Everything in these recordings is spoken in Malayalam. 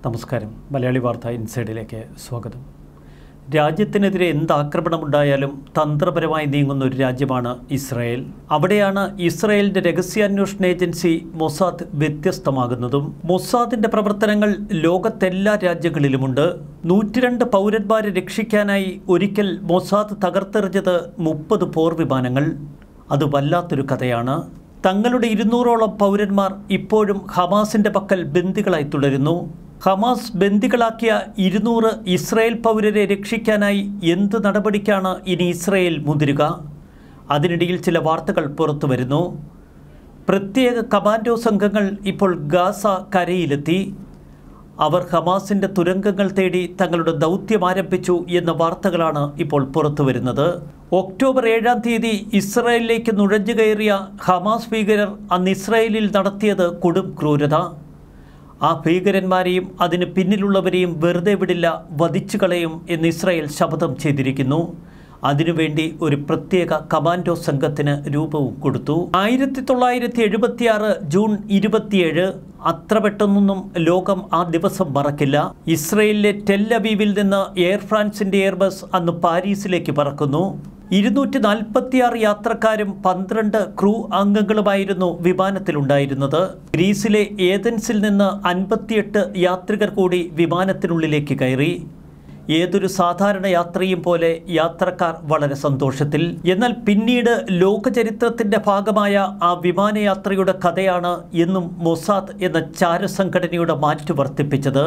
നമസ്കാരം മലയാളി വാർത്ത ഇൻസൈഡിലേക്ക് സ്വാഗതം രാജ്യത്തിനെതിരെ എന്ത് ആക്രമണമുണ്ടായാലും തന്ത്രപരമായി നീങ്ങുന്ന ഒരു രാജ്യമാണ് ഇസ്രായേൽ അവിടെയാണ് ഇസ്രായേലിന്റെ രഹസ്യാന്വേഷണ ഏജൻസി മൊസാദ് വ്യത്യസ്തമാകുന്നതും മൊസാദിന്റെ പ്രവർത്തനങ്ങൾ ലോകത്തെല്ലാ രാജ്യങ്ങളിലുമുണ്ട് നൂറ്റിരണ്ട് പൗരന്മാരെ രക്ഷിക്കാനായി ഒരിക്കൽ മൊസാദ് തകർത്തെറിഞ്ഞത് മുപ്പത് പോർ വിമാനങ്ങൾ അത് വല്ലാത്തൊരു കഥയാണ് തങ്ങളുടെ ഇരുന്നൂറോളം പൗരന്മാർ ഇപ്പോഴും ഹമാസിന്റെ പക്കൽ ബന്ദികളായി തുടരുന്നു ഹമാസ് ബന്ദികളാക്കിയ ഇരുന്നൂറ് ഇസ്രായേൽ പൗരരെ രക്ഷിക്കാനായി എന്ത് നടപടിക്കാണ് ഇനി ഇസ്രായേൽ മുതിരുക അതിനിടയിൽ ചില വാർത്തകൾ പുറത്തു വരുന്നു പ്രത്യേക കമാൻഡോ സംഘങ്ങൾ ഇപ്പോൾ ഗാസ കരയിലെത്തി അവർ ഹമാസിന്റെ തുരങ്കങ്ങൾ തേടി തങ്ങളുടെ ദൗത്യം ആരംഭിച്ചു എന്ന വാർത്തകളാണ് ഇപ്പോൾ പുറത്തു വരുന്നത് ഒക്ടോബർ ഏഴാം തീയതി ഇസ്രായേലിലേക്ക് നുഴഞ്ഞു കയറിയ ഹമാസ് ഭീകരർ അന്ന് ഇസ്രായേലിൽ നടത്തിയത് കൊടും ക്രൂരത ആ ഭീകരന്മാരെയും അതിന് പിന്നിലുള്ളവരെയും വെറുതെ വിടില്ല വധിച്ചു കളയും എന്ന് ഇസ്രായേൽ ശപഥം ചെയ്തിരിക്കുന്നു അതിനുവേണ്ടി ഒരു പ്രത്യേക കമാൻഡോ സംഘത്തിന് രൂപവും കൊടുത്തു ആയിരത്തി തൊള്ളായിരത്തി എഴുപത്തിയാറ് ജൂൺ ഇരുപത്തിയേഴ് അത്ര പെട്ടെന്നൊന്നും ലോകം ആ ദിവസം മറക്കില്ല ഇസ്രയേലിലെ ടെല്ലബീവിൽ നിന്ന് എയർ ഫ്രാൻസിന്റെ എയർബസ് അന്ന് പാരീസിലേക്ക് പറക്കുന്നു ഇരുന്നൂറ്റി നാൽപ്പത്തിയാറ് യാത്രക്കാരും പന്ത്രണ്ട് ക്രൂ അംഗങ്ങളുമായിരുന്നു വിമാനത്തിലുണ്ടായിരുന്നത് ഗ്രീസിലെ ഏതൻസിൽ നിന്ന് അൻപത്തിയെട്ട് യാത്രികർ കൂടി വിമാനത്തിനുള്ളിലേക്ക് കയറി ഏതൊരു സാധാരണ യാത്രയും പോലെ യാത്രക്കാർ വളരെ സന്തോഷത്തിൽ എന്നാൽ പിന്നീട് ലോകചരിത്രത്തിന്റെ ഭാഗമായ ആ വിമാനയാത്രയുടെ കഥയാണ് എന്നും മൊസാദ് എന്ന ചാരസംഘടനയുടെ മാറ്റു വർദ്ധിപ്പിച്ചത്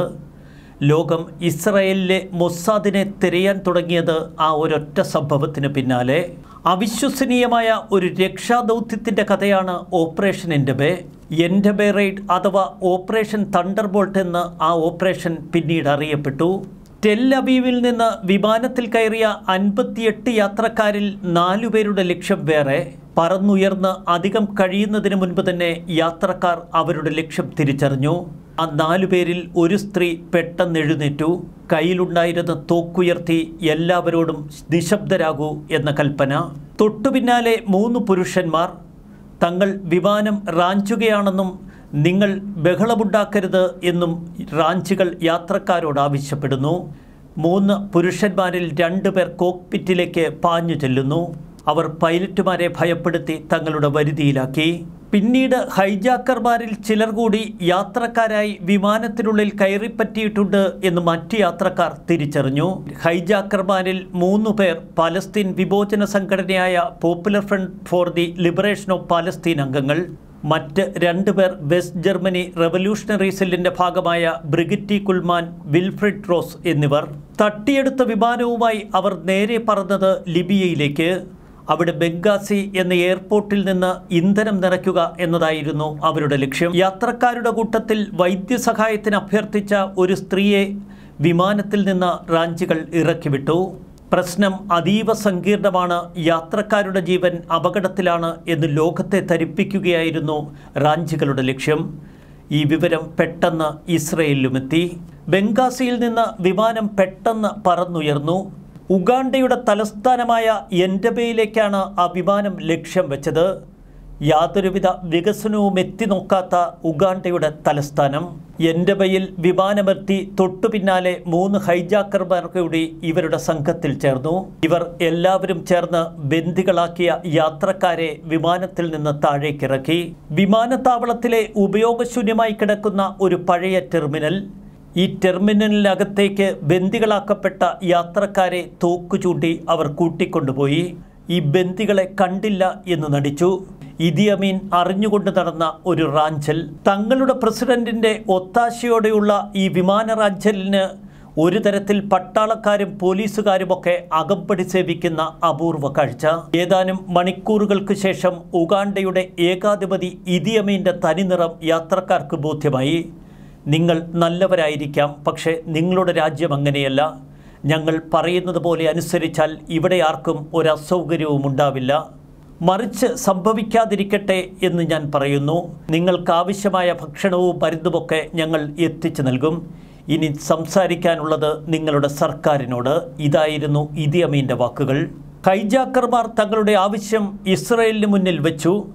ലോകം ഇസ്രയേലിലെ മൊസാദിനെ തിരയാൻ തുടങ്ങിയത് ആ ഒരൊറ്റ സംഭവത്തിന് പിന്നാലെ അവിശ്വസനീയമായ ഒരു രക്ഷാദൗത്യത്തിൻ്റെ കഥയാണ് ഓപ്പറേഷൻ എൻഡബേ എൻഡബേ റെയ്ഡ് അഥവാ ഓപ്പറേഷൻ തണ്ടർബോൾട്ട് എന്ന് ആ ഓപ്പറേഷൻ പിന്നീട് അറിയപ്പെട്ടു ടെൽ അവീവിൽ നിന്ന് വിമാനത്തിൽ കയറിയ അൻപത്തിയെട്ട് യാത്രക്കാരിൽ നാലുപേരുടെ ലക്ഷ്യം വേറെ പറന്നുയർന്ന് അധികം കഴിയുന്നതിന് മുൻപ് തന്നെ യാത്രക്കാർ അവരുടെ ലക്ഷ്യം തിരിച്ചറിഞ്ഞു ആ നാലുപേരിൽ ഒരു സ്ത്രീ പെട്ടെന്ന് എഴുന്നേറ്റു കയ്യിലുണ്ടായിരുന്ന തോക്കുയർത്തി എല്ലാവരോടും നിശബ്ദരാകൂ എന്ന കൽപ്പന തൊട്ടുപിന്നാലെ മൂന്ന് പുരുഷന്മാർ തങ്ങൾ വിമാനം റാഞ്ചുകയാണെന്നും നിങ്ങൾ ബഹളമുണ്ടാക്കരുത് എന്നും റാഞ്ചികൾ യാത്രക്കാരോട് ആവശ്യപ്പെടുന്നു മൂന്ന് പുരുഷന്മാരിൽ രണ്ടുപേർ കോക്പിറ്റിലേക്ക് പാഞ്ഞു ചെല്ലുന്നു അവർ പൈലറ്റുമാരെ ഭയപ്പെടുത്തി തങ്ങളുടെ വരുതിയിലാക്കി പിന്നീട് ഹൈജാക്കർമാരിൽ ചിലർ കൂടി യാത്രക്കാരായി വിമാനത്തിനുള്ളിൽ കയറിപ്പറ്റിയിട്ടുണ്ട് എന്ന് മറ്റ് യാത്രക്കാർ തിരിച്ചറിഞ്ഞു ഹൈജാക്കർമാരിൽ മൂന്നു പേർ പലസ്തീൻ വിമോചന സംഘടനയായ popular front for the liberation of Palestine അംഗങ്ങൾ മറ്റ് രണ്ടുപേർ വെസ്റ്റ് ജർമ്മനി റവല്യൂഷണറി സെല്ലിന്റെ ഭാഗമായ ബ്രിഗറ്റി കുൽമാൻ വിൽഫ്രിഡ് റോസ് എന്നിവർ തട്ടിയെടുത്ത വിമാനവുമായി അവർ നേരെ പറന്നത് ലിബിയയിലേക്ക് അവിടെ ബംഗാസി എന്ന എയർപോർട്ടിൽ നിന്ന് ഇന്ധനം നിറയ്ക്കുക എന്നതായിരുന്നു അവരുടെ ലക്ഷ്യം യാത്രക്കാരുടെ കൂട്ടത്തിൽ വൈദ്യസഹായത്തിന് അഭ്യർത്ഥിച്ച ഒരു സ്ത്രീയെ വിമാനത്തിൽ നിന്ന് റാഞ്ചികൾ ഇറക്കിവിട്ടു പ്രശ്നം അതീവ സങ്കീർണമാണ് യാത്രക്കാരുടെ ജീവൻ അപകടത്തിലാണ് എന്ന് ലോകത്തെ ധരിപ്പിക്കുകയായിരുന്നു റാഞ്ചികളുടെ ലക്ഷ്യം ഈ വിവരം പെട്ടെന്ന് ഇസ്രയേലിലുമെത്തി ബംഗാസിയിൽ നിന്ന് വിമാനം പെട്ടെന്ന് പറന്നുയർന്നു ഉഗാണ്ടയുടെ തലസ്ഥാനമായ എൻഡബയിലേക്കാണ് ആ വിമാനം ലക്ഷ്യം വെച്ചത് യാതൊരുവിധ വികസനവും എത്തി നോക്കാത്ത ഉഗാണ്ടയുടെ തലസ്ഥാനം എൻഡബയിൽ വിമാനമെത്തി തൊട്ടു പിന്നാലെ മൂന്ന് ഹൈജാക്കർമാർ കൂടി ഇവരുടെ സംഘത്തിൽ ചേർന്നു ഇവർ എല്ലാവരും ചേർന്ന് ബന്ദികളാക്കിയ യാത്രക്കാരെ വിമാനത്തിൽ നിന്ന് താഴേക്കിറക്കി വിമാനത്താവളത്തിലെ ഉപയോഗശൂന്യമായി കിടക്കുന്ന ഒരു പഴയ ടെർമിനൽ ഈ ടെർമിനലിനകത്തേക്ക് ബന്ദികളാക്കപ്പെട്ട യാത്രക്കാരെ തോക്കു ചൂണ്ടി അവർ കൂട്ടിക്കൊണ്ടുപോയി ഈ ബന്ദികളെ കണ്ടില്ല എന്ന് നടിച്ചു ഇദിയമീൻ അറിഞ്ഞുകൊണ്ട് നടന്ന ഒരു റാഞ്ചൽ തങ്ങളുടെ പ്രസിഡന്റിന്റെ ഒത്താശയോടെയുള്ള ഈ വിമാന റാഞ്ചലിന് ഒരു തരത്തിൽ പട്ടാളക്കാരും പോലീസുകാരുമൊക്കെ അകമ്പടി സേവിക്കുന്ന അപൂർവ കാഴ്ച ഏതാനും മണിക്കൂറുകൾക്ക് ശേഷം ഉഗാണ്ടയുടെ ഏകാധിപതി ഇദിയമീൻ്റെ തനിനിറം യാത്രക്കാർക്ക് ബോധ്യമായി നിങ്ങൾ നല്ലവരായിരിക്കാം പക്ഷേ നിങ്ങളുടെ രാജ്യം അങ്ങനെയല്ല ഞങ്ങൾ പറയുന്നത് പോലെ അനുസരിച്ചാൽ ഇവിടെ ആർക്കും ഒരു അസൗകര്യവും ഉണ്ടാവില്ല മറിച്ച് സംഭവിക്കാതിരിക്കട്ടെ എന്ന് ഞാൻ പറയുന്നു നിങ്ങൾക്കാവശ്യമായ ഭക്ഷണവും മരുന്നുമൊക്കെ ഞങ്ങൾ എത്തിച്ചു നൽകും ഇനി സംസാരിക്കാനുള്ളത് നിങ്ങളുടെ സർക്കാരിനോട് ഇതായിരുന്നു ഇദിയമീൻ്റെ വാക്കുകൾ ഹൈജാക്കർമാർ തങ്ങളുടെ ആവശ്യം ഇസ്രയേലിന് മുന്നിൽ വെച്ചു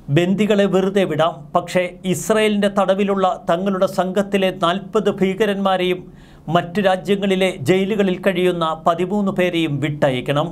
ബന്ദികളെ വെറുതെ വിടാം പക്ഷേ ഇസ്രയേലിൻ്റെ തടവിലുള്ള തങ്ങളുടെ സംഘത്തിലെ നാൽപ്പത് ഭീകരന്മാരെയും മറ്റു രാജ്യങ്ങളിലെ ജയിലുകളിൽ കഴിയുന്ന പതിമൂന്ന് പേരെയും വിട്ടയക്കണം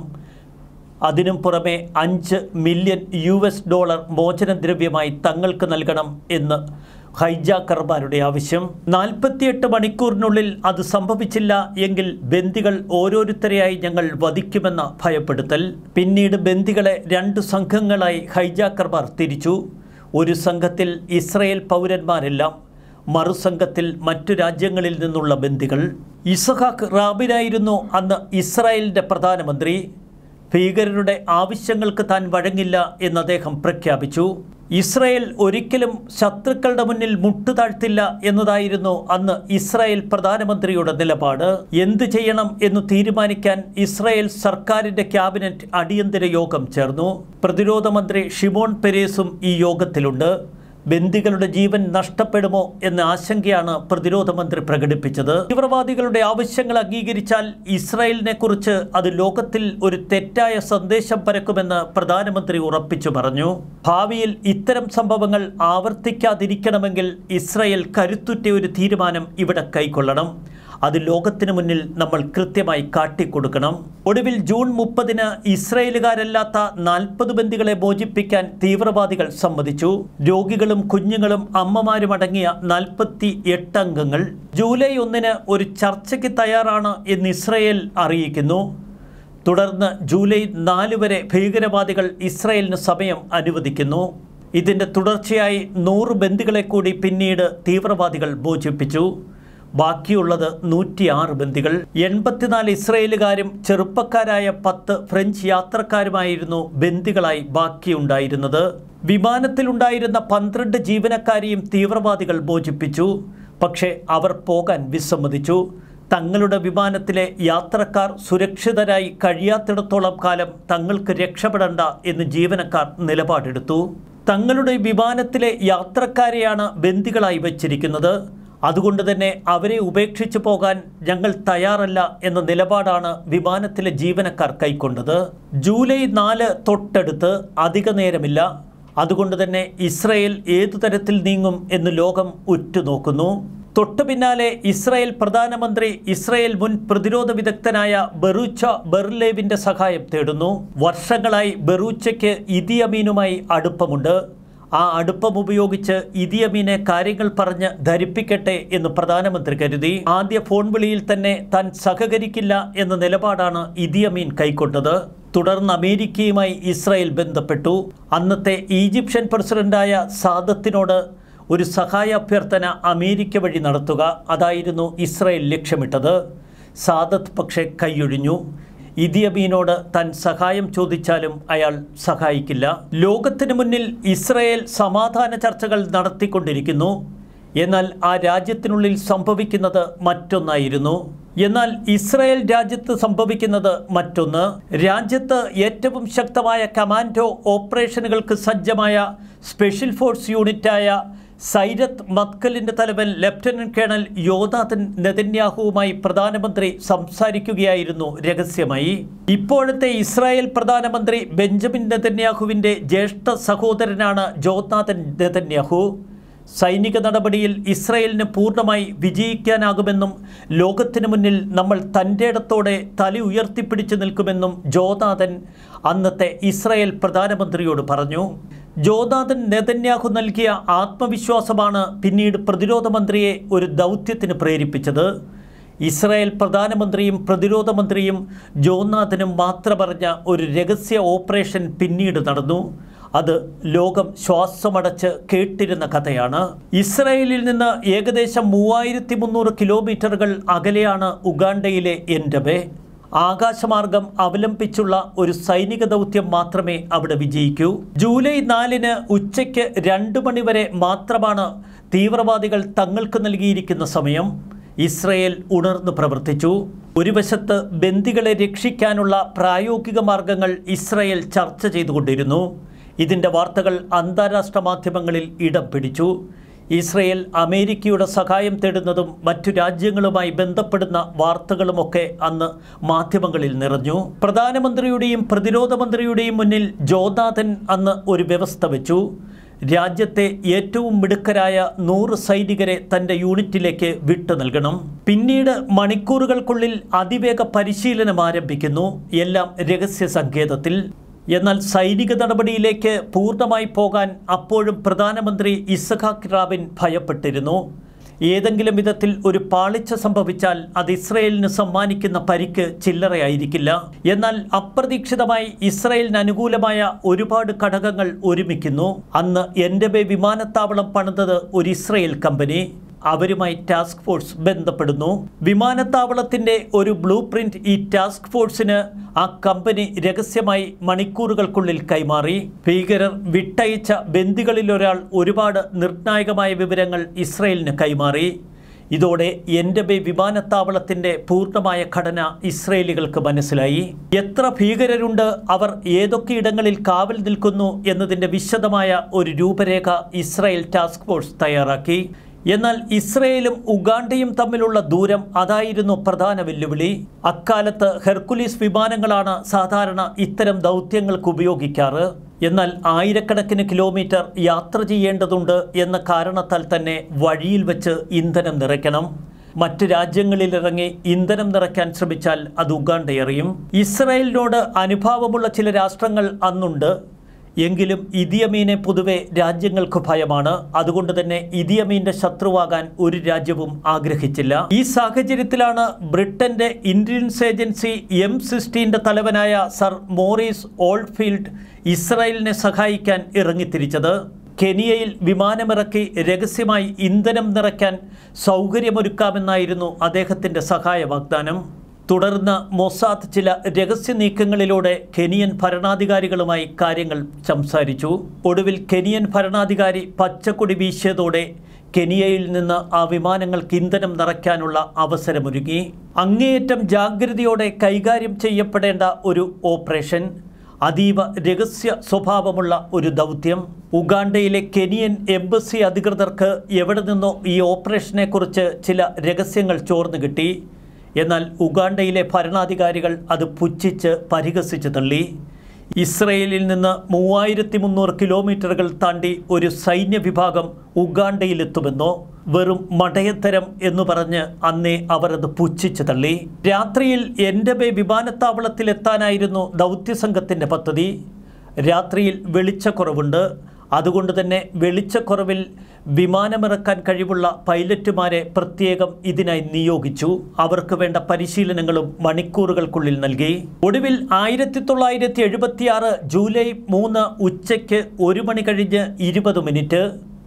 അതിനും പുറമെ അഞ്ച് മില്യൺ യു എസ് ഡോളർ മോചനദ്രവ്യമായി തങ്ങൾക്ക് നൽകണം എന്ന് ഹൈജാക്കർമാരുടെ ആവശ്യം നാൽപ്പത്തിയെട്ട് മണിക്കൂറിനുള്ളിൽ അത് സംഭവിച്ചില്ല എങ്കിൽ ബന്ദികൾ ഓരോരുത്തരെയായി ഞങ്ങൾ വധിക്കുമെന്ന ഭയപ്പെടുത്തൽ പിന്നീട് ബന്ദികളെ രണ്ട് സംഘങ്ങളായി ഹൈജാക്കർമാർ തിരിച്ചു ഒരു സംഘത്തിൽ ഇസ്രയേൽ പൗരന്മാരെല്ലാം മറുസംഘത്തിൽ മറ്റു രാജ്യങ്ങളിൽ നിന്നുള്ള ബന്ദികൾ ഇസഹാക്ക് റാബിനായിരുന്നു അന്ന് ഇസ്രായേലിൻ്റെ പ്രധാനമന്ത്രി ഭീകരരുടെ ആവശ്യങ്ങൾക്ക് താൻ വഴങ്ങില്ല എന്ന് അദ്ദേഹം പ്രഖ്യാപിച്ചു ഇസ്രായേൽ ഒരിക്കലും ശത്രുക്കളുടെ മുന്നിൽ മുട്ടുതാഴ്ത്തില്ല എന്നതായിരുന്നു അന്ന് ഇസ്രായേൽ പ്രധാനമന്ത്രിയുടെ നിലപാട് എന്ത് ചെയ്യണം എന്ന് തീരുമാനിക്കാൻ ഇസ്രായേൽ സർക്കാരിന്റെ ക്യാബിനറ്റ് അടിയന്തര യോഗം ചേർന്നു പ്രതിരോധ മന്ത്രി ഷിമോൺ പെരേസും ഈ യോഗത്തിലുണ്ട് ബന്ദികളുടെ ജീവൻ നഷ്ടപ്പെടുമോ എന്ന ആശങ്കയാണ് പ്രതിരോധ മന്ത്രി പ്രകടിപ്പിച്ചത് തീവ്രവാദികളുടെ ആവശ്യങ്ങൾ അംഗീകരിച്ചാൽ ഇസ്രായേലിനെ കുറിച്ച് അത് ലോകത്തിൽ ഒരു തെറ്റായ സന്ദേശം പരക്കുമെന്ന് പ്രധാനമന്ത്രി ഉറപ്പിച്ചു പറഞ്ഞു ഭാവിയിൽ ഇത്തരം സംഭവങ്ങൾ ആവർത്തിക്കാതിരിക്കണമെങ്കിൽ ഇസ്രായേൽ കരുത്തുറ്റ ഒരു തീരുമാനം ഇവിടെ കൈക്കൊള്ളണം അത് ലോകത്തിന് മുന്നിൽ നമ്മൾ കൃത്യമായി കാട്ടിക്കൊടുക്കണം ഒടുവിൽ ജൂൺ മുപ്പതിന് ഇസ്രയേലുകാരല്ലാത്ത നാൽപ്പത് ബന്ദികളെ മോചിപ്പിക്കാൻ തീവ്രവാദികൾ സമ്മതിച്ചു രോഗികളും കുഞ്ഞുങ്ങളും അമ്മമാരും അടങ്ങിയ നാൽപ്പത്തി എട്ട് അംഗങ്ങൾ ജൂലൈ ഒന്നിന് ഒരു ചർച്ചയ്ക്ക് തയ്യാറാണ് എന്ന് ഇസ്രയേൽ അറിയിക്കുന്നു തുടർന്ന് ജൂലൈ നാല് വരെ ഭീകരവാദികൾ ഇസ്രയേലിന് സമയം അനുവദിക്കുന്നു ഇതിൻ്റെ തുടർച്ചയായി നൂറ് ബന്ദികളെ കൂടി പിന്നീട് തീവ്രവാദികൾ മോചിപ്പിച്ചു ബാക്കിയുള്ളത് നൂറ്റിയാറ് ബന്ദികൾ എൺപത്തിനാല് ഇസ്രയേലുകാരും ചെറുപ്പക്കാരായ പത്ത് ഫ്രഞ്ച് യാത്രക്കാരുമായിരുന്നു ബന്ദികളായി ബാക്കിയുണ്ടായിരുന്നത് വിമാനത്തിലുണ്ടായിരുന്ന പന്ത്രണ്ട് ജീവനക്കാരെയും തീവ്രവാദികൾ മോചിപ്പിച്ചു പക്ഷേ അവർ പോകാൻ വിസമ്മതിച്ചു തങ്ങളുടെ വിമാനത്തിലെ യാത്രക്കാർ സുരക്ഷിതരായി കഴിയാത്തിടത്തോളം കാലം തങ്ങൾക്ക് രക്ഷപ്പെടേണ്ട എന്ന് ജീവനക്കാർ നിലപാടെടുത്തു തങ്ങളുടെ വിമാനത്തിലെ യാത്രക്കാരെയാണ് ബന്ദികളായി വച്ചിരിക്കുന്നത് അതുകൊണ്ട് തന്നെ അവരെ ഉപേക്ഷിച്ചു പോകാൻ ഞങ്ങൾ തയ്യാറല്ല എന്ന നിലപാടാണ് വിമാനത്തിലെ ജീവനക്കാർ കൈക്കൊണ്ടത് ജൂലൈ നാല് തൊട്ടടുത്ത് അധിക നേരമില്ല അതുകൊണ്ട് തന്നെ ഇസ്രയേൽ ഏതു തരത്തിൽ നീങ്ങും എന്ന് ലോകം ഉറ്റുനോക്കുന്നു തൊട്ടു പിന്നാലെ ഇസ്രായേൽ പ്രധാനമന്ത്രി ഇസ്രായേൽ മുൻ പ്രതിരോധ വിദഗ്ധനായ ബറൂച്ച ബെർലേവിന്റെ സഹായം തേടുന്നു വർഷങ്ങളായി ബറൂച്ചയ്ക്ക് ഇതി അമീനുമായി അടുപ്പമുണ്ട് ആ അടുപ്പം ഉപയോഗിച്ച് ഇതി അമീനെ കാര്യങ്ങൾ പറഞ്ഞ് ധരിപ്പിക്കട്ടെ എന്ന് പ്രധാനമന്ത്രി കരുതി ആദ്യ ഫോൺ വിളിയിൽ തന്നെ താൻ സഹകരിക്കില്ല എന്ന നിലപാടാണ് ഇതി അമീൻ കൈക്കൊണ്ടത് തുടർന്ന് അമേരിക്കയുമായി ഇസ്രായേൽ ബന്ധപ്പെട്ടു അന്നത്തെ ഈജിപ്ഷ്യൻ പ്രസിഡന്റായ സാദത്തിനോട് ഒരു സഹായ അഭ്യർത്ഥന അമേരിക്ക വഴി നടത്തുക അതായിരുന്നു ഇസ്രായേൽ ലക്ഷ്യമിട്ടത് സാദത്ത് പക്ഷേ കൈയൊഴിഞ്ഞു ഇദിയമീനോട് താൻ സഹായം ചോദിച്ചാലും അയാൾ സഹായിക്കില്ല ലോകത്തിന് മുന്നിൽ ഇസ്രയേൽ സമാധാന ചർച്ചകൾ നടത്തിക്കൊണ്ടിരിക്കുന്നു എന്നാൽ ആ രാജ്യത്തിനുള്ളിൽ സംഭവിക്കുന്നത് മറ്റൊന്നായിരുന്നു എന്നാൽ ഇസ്രായേൽ രാജ്യത്ത് സംഭവിക്കുന്നത് മറ്റൊന്ന് രാജ്യത്ത് ഏറ്റവും ശക്തമായ കമാൻഡോ ഓപ്പറേഷനുകൾക്ക് സജ്ജമായ സ്പെഷ്യൽ ഫോഴ്സ് യൂണിറ്റായ സൈരത്ത് മത്കലിന്റെ തലവൻ ലഫ്റ്റനന്റ് കേണൽ യോദാതൻ നെതന്യാഹുവുമായി പ്രധാനമന്ത്രി സംസാരിക്കുകയായിരുന്നു രഹസ്യമായി ഇപ്പോഴത്തെ ഇസ്രായേൽ പ്രധാനമന്ത്രി ബെഞ്ചമിൻ നെതന്യാഹുവിന്റെ ജ്യേഷ്ഠ സഹോദരനാണ് ജോനാഥൻ നെതന്യാഹു സൈനിക നടപടിയിൽ ഇസ്രയേലിന് പൂർണ്ണമായി വിജയിക്കാനാകുമെന്നും ലോകത്തിനു മുന്നിൽ നമ്മൾ തൻ്റെ ഇടത്തോടെ തല ഉയർത്തിപ്പിടിച്ചു നിൽക്കുമെന്നും ജോനാഥൻ അന്നത്തെ ഇസ്രയേൽ പ്രധാനമന്ത്രിയോട് പറഞ്ഞു ജോനാഥൻ നെതന്യാഹു നൽകിയ ആത്മവിശ്വാസമാണ് പിന്നീട് പ്രതിരോധ മന്ത്രിയെ ഒരു ദൗത്യത്തിന് പ്രേരിപ്പിച്ചത് ഇസ്രായേൽ പ്രധാനമന്ത്രിയും പ്രതിരോധ മന്ത്രിയും ജോനാഥനും മാത്രമറിഞ്ഞ ഒരു രഹസ്യ ഓപ്പറേഷൻ പിന്നീട് നടന്നു അത് ലോകം ശ്വാസമടച്ച് കേട്ടിരുന്ന കഥയാണ് ഇസ്രായേലിൽ നിന്ന് ഏകദേശം മൂവായിരത്തി മുന്നൂറ് കിലോമീറ്ററുകൾ അകലെയാണ് ഉഗാണ്ടയിലെ എൻഡബെ ആകാശമാർഗം അവലംബിച്ചുള്ള ഒരു സൈനിക ദൗത്യം മാത്രമേ അവിടെ വിജയിക്കൂ ജൂലൈ നാലിന് ഉച്ചയ്ക്ക് രണ്ട് മണിവരെ മാത്രമാണ് തീവ്രവാദികൾ തങ്ങൾക്ക് നൽകിയിരിക്കുന്ന സമയം ഇസ്രയേൽ ഉണർന്നു പ്രവർത്തിച്ചു ഒരു വശത്ത് ബന്ദികളെ രക്ഷിക്കാനുള്ള പ്രായോഗിക മാർഗങ്ങൾ ഇസ്രയേൽ ചർച്ച ചെയ്തുകൊണ്ടിരുന്നു ഇതിൻ്റെ വാർത്തകൾ അന്താരാഷ്ട്ര മാധ്യമങ്ങളിൽ ഇടം പിടിച്ചു ഇസ്രയേൽ അമേരിക്കയുടെ സഹായം തേടുന്നതും മറ്റു രാജ്യങ്ങളുമായി ബന്ധപ്പെടുന്ന വാർത്തകളുമൊക്കെ അന്ന് മാധ്യമങ്ങളിൽ നിറഞ്ഞു പ്രധാനമന്ത്രിയുടെയും പ്രതിരോധ മന്ത്രിയുടെയും മുന്നിൽ ജോനാഥൻ അന്ന് ഒരു വ്യവസ്ഥ വെച്ചു രാജ്യത്തെ ഏറ്റവും മിടുക്കരായ നൂറ് സൈനികരെ തൻ്റെ യൂണിറ്റിലേക്ക് വിട്ടു നൽകണം പിന്നീട് മണിക്കൂറുകൾക്കുള്ളിൽ അതിവേഗ പരിശീലനം ആരംഭിക്കുന്നു എല്ലാം രഹസ്യ സങ്കേതത്തിൽ എന്നാൽ സൈനിക നടപടിയിലേക്ക് പൂർണ്ണമായി പോകാൻ അപ്പോഴും പ്രധാനമന്ത്രി ഇസഖാഖ് റാബിൻ ഭയപ്പെട്ടിരുന്നു ഏതെങ്കിലും വിധത്തിൽ ഒരു പാളിച്ച സംഭവിച്ചാൽ അത് ഇസ്രയേലിന് സമ്മാനിക്കുന്ന പരിക്ക് ചില്ലറയായിരിക്കില്ല എന്നാൽ അപ്രതീക്ഷിതമായി ഇസ്രയേലിന് അനുകൂലമായ ഒരുപാട് ഘടകങ്ങൾ ഒരുമിക്കുന്നു അന്ന് എൻഡബെ വിമാനത്താവളം പണിതത് ഒരു ഇസ്രയേൽ കമ്പനി അവരുമായി ടാസ്ക് ഫോഴ്സ് ബന്ധപ്പെടുന്നു വിമാനത്താവളത്തിന്റെ ഒരു ബ്ലൂ പ്രിന്റ് ഈ ടാസ്ക് ഫോഴ്സിന് ആ കമ്പനി രഹസ്യമായി മണിക്കൂറുകൾക്കുള്ളിൽ കൈമാറി ഭീകരർ വിട്ടയച്ച ബന്ദികളിൽ ഒരാൾ ഒരുപാട് നിർണായകമായ വിവരങ്ങൾ ഇസ്രയേലിന് കൈമാറി ഇതോടെ എൻഡബെ വിമാനത്താവളത്തിന്റെ പൂർണ്ണമായ ഘടന ഇസ്രയേലികൾക്ക് മനസ്സിലായി എത്ര ഭീകരരുണ്ട് അവർ ഏതൊക്കെ ഇടങ്ങളിൽ കാവൽ നിൽക്കുന്നു എന്നതിന്റെ വിശദമായ ഒരു രൂപരേഖ ഇസ്രായേൽ ടാസ്ക് ഫോഴ്സ് തയ്യാറാക്കി എന്നാൽ ഇസ്രയേലും ഉഗാണ്ടയും തമ്മിലുള്ള ദൂരം അതായിരുന്നു പ്രധാന വെല്ലുവിളി അക്കാലത്ത് ഹെർക്കുലീസ് വിമാനങ്ങളാണ് സാധാരണ ഇത്തരം ദൗത്യങ്ങൾക്ക് ഉപയോഗിക്കാറ് എന്നാൽ ആയിരക്കണക്കിന് കിലോമീറ്റർ യാത്ര ചെയ്യേണ്ടതുണ്ട് എന്ന കാരണത്താൽ തന്നെ വഴിയിൽ വെച്ച് ഇന്ധനം നിറയ്ക്കണം മറ്റ് രാജ്യങ്ങളിലിറങ്ങി ഇന്ധനം നിറയ്ക്കാൻ ശ്രമിച്ചാൽ അത് ഉഗാണ്ടയെറിയും ഇസ്രായേലിനോട് അനുഭാവമുള്ള ചില രാഷ്ട്രങ്ങൾ അന്നുണ്ട് എങ്കിലും ഇദിയമീനെ പൊതുവെ രാജ്യങ്ങൾക്ക് ഭയമാണ് അതുകൊണ്ട് തന്നെ ഇദിയമീന്റെ ശത്രുവാകാൻ ഒരു രാജ്യവും ആഗ്രഹിച്ചില്ല ഈ സാഹചര്യത്തിലാണ് ബ്രിട്ടന്റെ ഇന്റലിജൻസ് ഏജൻസി എം സിക്സ്റ്റീൻ്റെ തലവനായ സർ മോറിസ് ഓൾഫീൽഡ് ഇസ്രായേലിനെ സഹായിക്കാൻ ഇറങ്ങിത്തിരിച്ചത് കെനിയയിൽ വിമാനമിറക്കി രഹസ്യമായി ഇന്ധനം നിറയ്ക്കാൻ സൗകര്യമൊരുക്കാമെന്നായിരുന്നു അദ്ദേഹത്തിൻ്റെ സഹായ വാഗ്ദാനം തുടർന്ന് മൊസാദ് ചില രഹസ്യ നീക്കങ്ങളിലൂടെ കെനിയൻ ഭരണാധികാരികളുമായി കാര്യങ്ങൾ സംസാരിച്ചു ഒടുവിൽ കെനിയൻ ഭരണാധികാരി പച്ചക്കൊടി വീശിയതോടെ കെനിയയിൽ നിന്ന് ആ വിമാനങ്ങൾക്ക് ഇന്ധനം നിറയ്ക്കാനുള്ള അവസരമൊരുങ്ങി അങ്ങേയറ്റം ജാഗ്രതയോടെ കൈകാര്യം ചെയ്യപ്പെടേണ്ട ഒരു ഓപ്പറേഷൻ അതീവ രഹസ്യ സ്വഭാവമുള്ള ഒരു ദൗത്യം ഉഗാണ്ടയിലെ കെനിയൻ എംബസി അധികൃതർക്ക് എവിടെ നിന്നോ ഈ ഓപ്പറേഷനെക്കുറിച്ച് ചില രഹസ്യങ്ങൾ ചോർന്നു കിട്ടി എന്നാൽ ഉഗാണ്ടയിലെ ഭരണാധികാരികൾ അത് പുച്ഛിച്ച് പരിഹസിച്ച് തള്ളി ഇസ്രയേലിൽ നിന്ന് മൂവായിരത്തി മുന്നൂറ് കിലോമീറ്ററുകൾ താണ്ടി ഒരു സൈന്യ വിഭാഗം ഉഗാണ്ടയിലെത്തുമെന്നോ വെറും മടയത്തരം എന്ന് പറഞ്ഞ് അന്നേ അവർ അത് പുച്ഛിച്ച് തള്ളി രാത്രിയിൽ എൻഡബെ വിമാനത്താവളത്തിലെത്താനായിരുന്നു ദൗത്യസംഘത്തിൻ്റെ പദ്ധതി രാത്രിയിൽ വെളിച്ചക്കുറവുണ്ട് അതുകൊണ്ട് തന്നെ വെളിച്ചക്കുറവിൽ വിമാനമിറക്കാൻ കഴിവുള്ള പൈലറ്റുമാരെ പ്രത്യേകം ഇതിനായി നിയോഗിച്ചു അവർക്ക് വേണ്ട പരിശീലനങ്ങളും മണിക്കൂറുകൾക്കുള്ളിൽ നൽകി ഒടുവിൽ ആയിരത്തി തൊള്ളായിരത്തി എഴുപത്തിയാറ് ജൂലൈ മൂന്ന് ഉച്ചയ്ക്ക് ഒരു മണി കഴിഞ്ഞ് ഇരുപത് മിനിറ്റ്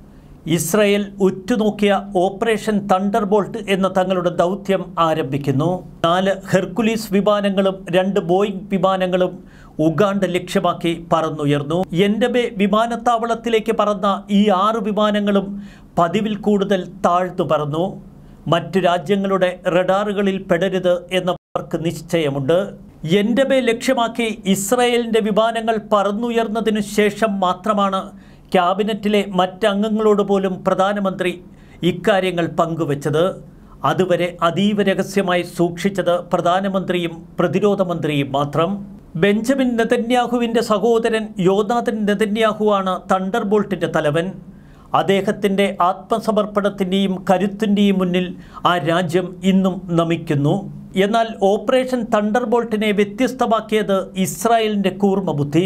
ഇസ്രയേൽ ഉറ്റുനോക്കിയ ഓപ്പറേഷൻ തണ്ടർബോൾട്ട് എന്ന തങ്ങളുടെ ദൗത്യം ആരംഭിക്കുന്നു നാല് ഹെർക്കുലീസ് വിമാനങ്ങളും രണ്ട് ബോയിങ് വിമാനങ്ങളും ഉഗാണ്ട ലക്ഷ്യമാക്കി പറന്നുയർന്നു എൻഡബെ വിമാനത്താവളത്തിലേക്ക് പറന്ന ഈ ആറ് വിമാനങ്ങളും പതിവിൽ കൂടുതൽ താഴ്ന്നു പറന്നു മറ്റു രാജ്യങ്ങളുടെ റഡാറുകളിൽ പെടരുത് എന്നവർക്ക് നിശ്ചയമുണ്ട് എൻഡബെ ലക്ഷ്യമാക്കി ഇസ്രായേലിൻ്റെ വിമാനങ്ങൾ പറന്നുയർന്നതിനു ശേഷം മാത്രമാണ് ക്യാബിനറ്റിലെ മറ്റംഗങ്ങളോട് പോലും പ്രധാനമന്ത്രി ഇക്കാര്യങ്ങൾ പങ്കുവച്ചത് അതുവരെ അതീവ രഹസ്യമായി സൂക്ഷിച്ചത് പ്രധാനമന്ത്രിയും പ്രതിരോധ മന്ത്രിയും മാത്രം ബെഞ്ചമിൻ നെതന്യാഹുവിൻ്റെ സഹോദരൻ യോനാഥൻ നെതന്യാഹുവാണ് തണ്ടർബോൾട്ടിൻ്റെ തലവൻ അദ്ദേഹത്തിൻ്റെ ആത്മസമർപ്പണത്തിൻ്റെയും കരുത്തിൻ്റെയും മുന്നിൽ ആ രാജ്യം ഇന്നും നമിക്കുന്നു എന്നാൽ ഓപ്പറേഷൻ തണ്ടർബോൾട്ടിനെ വ്യത്യസ്തമാക്കിയത് ഇസ്രായേലിൻ്റെ കൂർമ്മബുദ്ധി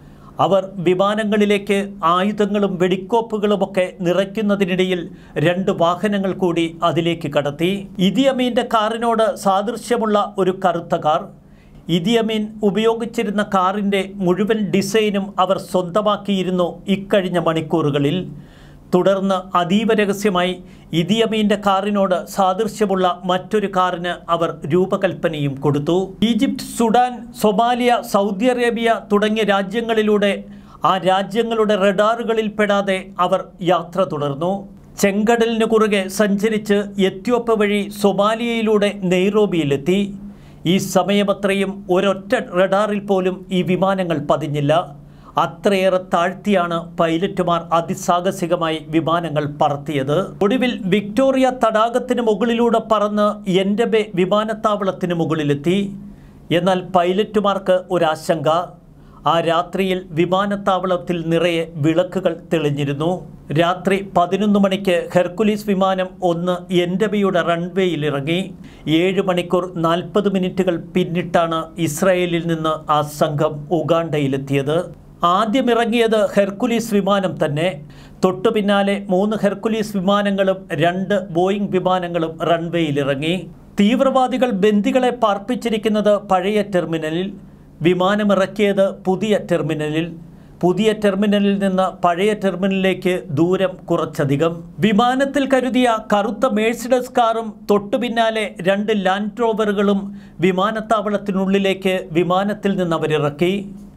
അവർ വിമാനങ്ങളിലേക്ക് ആയുധങ്ങളും വെടിക്കോപ്പുകളുമൊക്കെ നിറയ്ക്കുന്നതിനിടയിൽ രണ്ട് വാഹനങ്ങൾ കൂടി അതിലേക്ക് കടത്തി ഇദിയമീൻ്റെ കാറിനോട് സാദൃശ്യമുള്ള ഒരു കറുത്ത കാർ ഇദിയമീൻ ഉപയോഗിച്ചിരുന്ന കാറിൻ്റെ മുഴുവൻ ഡിസൈനും അവർ സ്വന്തമാക്കിയിരുന്നു ഇക്കഴിഞ്ഞ മണിക്കൂറുകളിൽ തുടർന്ന് അതീവ രഹസ്യമായി ഇദിയമീൻ്റെ കാറിനോട് സാദൃശ്യമുള്ള മറ്റൊരു കാറിന് അവർ രൂപകൽപ്പനയും കൊടുത്തു Egypt Sudan Somalia Saudi Arabia തുടങ്ങിയ രാജ്യങ്ങളിലൂടെ ആ രാജ്യങ്ങളുടെ റഡാറുകളിൽ പെടാതെ അവർ യാത്ര തുടർന്നു ചെങ്കടലിന് കുറുകെ സഞ്ചരിച്ച് എത്യോപ്യ വഴി സൊമാലിയയിലൂടെ നെയ്റോബിയിലെത്തി ഈ സമയമത്രയും ഒരൊറ്റ റഡാറിൽ പോലും ഈ വിമാനങ്ങൾ പതിഞ്ഞില്ല അത്രയേറെ താഴ്ത്തിയാണ് പൈലറ്റുമാർ അതിസാഹസികമായി വിമാനങ്ങൾ പറത്തിയത് ഒടുവിൽ വിക്ടോറിയ തടാകത്തിന് മുകളിലൂടെ പറന്ന് എൻഡബെ വിമാനത്താവളത്തിന് മുകളിലെത്തി എന്നാൽ പൈലറ്റുമാർക്ക് ഒരാശങ്ക ആ രാത്രിയിൽ വിമാനത്താവളത്തിൽ നിറയെ വിളക്കുകൾ തെളിഞ്ഞിരുന്നു രാത്രി പതിനൊന്ന് മണിക്ക് ഹെർക്കുലീസ് വിമാനം ഒന്ന് എൻഡബിയുടെ റൺവേയിൽ ഇറങ്ങി ഏഴ് മണിക്കൂർ നാൽപ്പത് മിനിറ്റുകൾ പിന്നിട്ടാണ് ഇസ്രായേലിൽ നിന്ന് ആ സംഘം ഉഗാണ്ടയിലെത്തിയത് ആദ്യം ഇറങ്ങിയത് ഹെർക്കുലീസ് വിമാനം തന്നെ തൊട്ടു പിന്നാലെ മൂന്ന് ഹെർക്കുലീസ് വിമാനങ്ങളും രണ്ട് ബോയിങ് വിമാനങ്ങളും റൺവേയിലിറങ്ങി തീവ്രവാദികൾ ബന്ദികളെ പാർപ്പിച്ചിരിക്കുന്നത് പഴയ ടെർമിനലിൽ വിമാനമിറക്കിയത് പുതിയ ടെർമിനലിൽ പുതിയ ടെർമിനലിൽ നിന്ന് പഴയ ടെർമിനലിലേക്ക് ദൂരം കുറച്ചധികം വിമാനത്തിൽ കരുതിയ കറുത്ത മേഴ്സിഡസ് കാറും തൊട്ടു പിന്നാലെ രണ്ട് ലാൻഡ് റോവറുകളും വിമാനത്താവളത്തിനുള്ളിലേക്ക് വിമാനത്തിൽ നിന്ന് അവരിറക്കി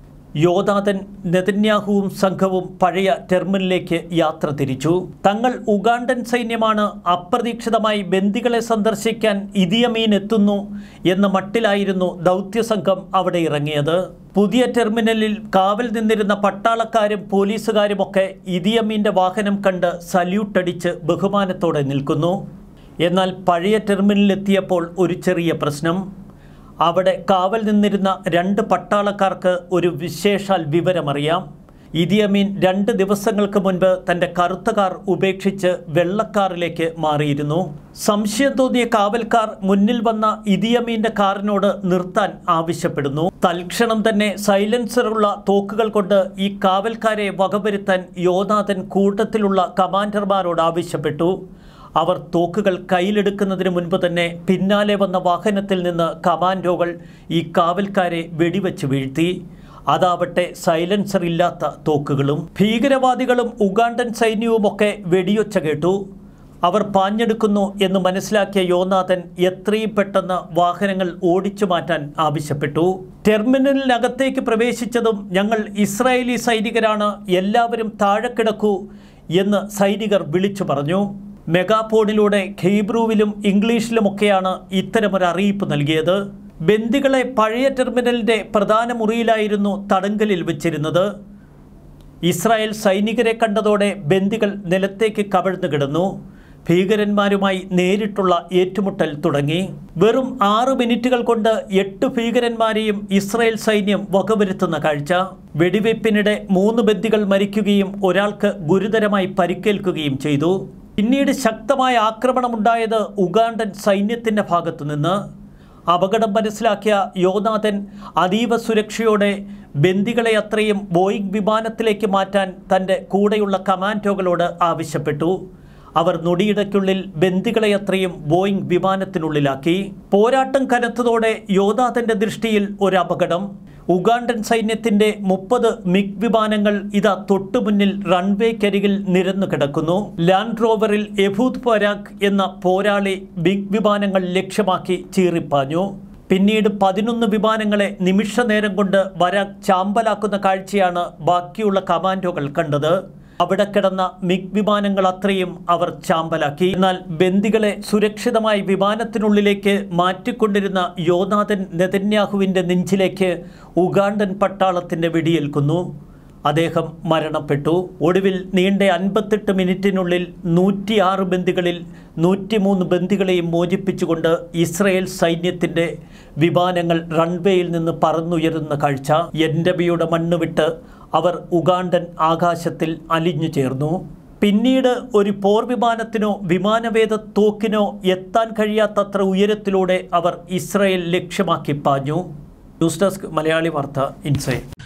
യോധാതൻ നെതന്യാഹുവും സംഘവും പഴയ ടെർമിനലിലേക്ക് യാത്ര തിരിച്ചു തങ്ങൾ ഉഗാണ്ടൻ സൈന്യമാണ് അപ്രതീക്ഷിതമായി ബന്ദികളെ സന്ദർശിക്കാൻ ഇദിയമീൻ എത്തുന്നു എന്ന മട്ടിലായിരുന്നു ദൗത്യസംഘം അവിടെ ഇറങ്ങിയത് പുതിയ ടെർമിനലിൽ കാവൽ നിന്നിരുന്ന പട്ടാളക്കാരും പോലീസുകാരുമൊക്കെ ഇദിയമീൻ്റെ വാഹനം കണ്ട് സല്യൂട്ടടിച്ച് ബഹുമാനത്തോടെ നിൽക്കുന്നു എന്നാൽ പഴയ ടെർമിനലിലെത്തിയപ്പോൾ ഒരു ചെറിയ പ്രശ്നം അവിടെ കാവൽ നിന്നിരുന്ന രണ്ട് പട്ടാളക്കാർക്ക് ഒരു വിശേഷാൽ വിവരമറിയാം ഇദിയമീൻ രണ്ട് ദിവസങ്ങൾക്ക് മുൻപ് തൻ്റെ കറുത്ത കാർ ഉപേക്ഷിച്ച് വെള്ളക്കാറിലേക്ക് മാറിയിരുന്നു സംശയം തോന്നിയ കാവൽക്കാർ മുന്നിൽ വന്ന ഇദിയമീൻ്റെ കാറിനോട് നിർത്താൻ ആവശ്യപ്പെടുന്നു തൽക്ഷണം തന്നെ സൈലൻസറുള്ള തോക്കുകൾ കൊണ്ട് ഈ കാവൽക്കാരെ വകവരുത്താൻ യോനാഥൻ കൂട്ടത്തിലുള്ള കമാൻഡർമാരോട് ആവശ്യപ്പെട്ടു അവർ തോക്കുകൾ കയ്യിലെടുക്കുന്നതിന് മുൻപ് തന്നെ പിന്നാലെ വന്ന വാഹനത്തിൽ നിന്ന് കമാൻഡോകൾ ഈ കാവൽക്കാരെ വെടിവെച്ച് വീഴ്ത്തി അതാവട്ടെ സൈലൻസർ ഇല്ലാത്ത തോക്കുകളും ഭീകരവാദികളും ഉഗാണ്ടൻ സൈന്യവുമൊക്കെ വെടിയൊച്ച കേട്ടു അവർ പാഞ്ഞെടുക്കുന്നു എന്ന് മനസ്സിലാക്കിയ യോനാഥൻ എത്രയും പെട്ടെന്ന് വാഹനങ്ങൾ ഓടിച്ചു മാറ്റാൻ ആവശ്യപ്പെട്ടു ടെർമിനലിനകത്തേക്ക് പ്രവേശിച്ചതും ഞങ്ങൾ ഇസ്രായേലി സൈനികരാണ് എല്ലാവരും താഴെ കിടക്കൂ എന്ന് സൈനികർ വിളിച്ചു പറഞ്ഞു മെഗാഫോണിലൂടെ ഹീബ്രുവിലും ഇംഗ്ലീഷിലുമൊക്കെയാണ് ഇത്തരമൊരു അറിയിപ്പ് നൽകിയത് ബന്ദികളെ പഴയ ടെർമിനലിൻ്റെ പ്രധാന മുറിയിലായിരുന്നു തടങ്കലിൽ വെച്ചിരുന്നത് ഇസ്രായേൽ സൈനികരെ കണ്ടതോടെ ബന്ദികൾ നിലത്തേക്ക് കവിഴ്ന്നു കിടന്നു ഭീകരന്മാരുമായി നേരിട്ടുള്ള ഏറ്റുമുട്ടൽ തുടങ്ങി വെറും ആറ് മിനിറ്റുകൾ കൊണ്ട് എട്ട് ഭീകരന്മാരെയും ഇസ്രായേൽ സൈന്യം വകവരുത്തുന്ന കാഴ്ച വെടിവയ്പ്പിനിടെ മൂന്ന് ബന്ദികൾ മരിക്കുകയും ഒരാൾക്ക് ഗുരുതരമായി പരിക്കേൽക്കുകയും ചെയ്തു പിന്നീട് ശക്തമായ ആക്രമണമുണ്ടായത് ഉഗാണ്ടൻ സൈന്യത്തിൻ്റെ ഭാഗത്തുനിന്ന് അപകടം മനസ്സിലാക്കിയ യോനാഥൻ അതീവ സുരക്ഷയോടെ ബന്ദികളെ അത്രയും ബോയിങ് വിമാനത്തിലേക്ക് മാറ്റാൻ തൻ്റെ കൂടെയുള്ള കമാൻഡോകളോട് ആവശ്യപ്പെട്ടു അവർ നൊടിയിടയ്ക്കുള്ളിൽ ബന്ദികളെ അത്രയും ബോയിങ് വിമാനത്തിനുള്ളിലാക്കി പോരാട്ടം കനത്തതോടെ യോനാഥൻ്റെ ദൃഷ്ടിയിൽ ഒരു അപകടം ഉഗാണ്ടൻ സൈന്യത്തിന്റെ മുപ്പത് മിഗ് വിമാനങ്ങൾ ഇതാ തൊട്ടുമുന്നിൽ റൺവേക്കരികിൽ നിരന്നു കിടക്കുന്നു ലാൻഡ് റോവറിൽ എഭൂത് പരാഗ് എന്ന പോരാളി മിഗ് വിമാനങ്ങൾ ലക്ഷ്യമാക്കി ചീറിപ്പാഞ്ഞു പിന്നീട് പതിനൊന്ന് വിമാനങ്ങളെ നിമിഷ നേരം കൊണ്ട് വരാഗ് ചാമ്പലാക്കുന്ന കാഴ്ചയാണ് ബാക്കിയുള്ള കമാൻഡോകൾ കണ്ടത് അവിടെ കിടന്ന മിഗ് വിമാനങ്ങൾ അത്രയും അവർ ചാമ്പലാക്കി എന്നാൽ ബന്ദികളെ സുരക്ഷിതമായി വിമാനത്തിനുള്ളിലേക്ക് മാറ്റിക്കൊണ്ടിരുന്ന യോനാഥൻ നെതന്യാഹുവിൻ്റെ നെഞ്ചിലേക്ക് ഉഗാണ്ടൻ പട്ടാളത്തിൻ്റെ വെടിയേൽക്കുന്നു അദ്ദേഹം മരണപ്പെട്ടു ഒടുവിൽ നീണ്ട അൻപത്തെട്ട് മിനിറ്റിനുള്ളിൽ നൂറ്റിയാറ് ബന്ദികളിൽ നൂറ്റിമൂന്ന് ബന്ദികളെയും മോചിപ്പിച്ചുകൊണ്ട് ഇസ്രയേൽ സൈന്യത്തിൻ്റെ വിമാനങ്ങൾ റൺവേയിൽ നിന്ന് പറന്നുയരുന്ന കാഴ്ച എൻഡബിയുടെ മണ്ണ് വിട്ട് അവർ ഉഗാണ്ടൻ ആകാശത്തിൽ അലിഞ്ഞു ചേർന്നു പിന്നീട് ഒരു പോർ വിമാനത്തിനോ വിമാനവേദ തോക്കിനോ എത്താൻ കഴിയാത്തത്ര ഉയരത്തിലൂടെ അവർ ഇസ്രയേൽ ലക്ഷ്യമാക്കി പാഞ്ഞു ന്യൂസ് ഡെസ്ക് മലയാളി വാർത്ത ഇൻസൈറ്റ്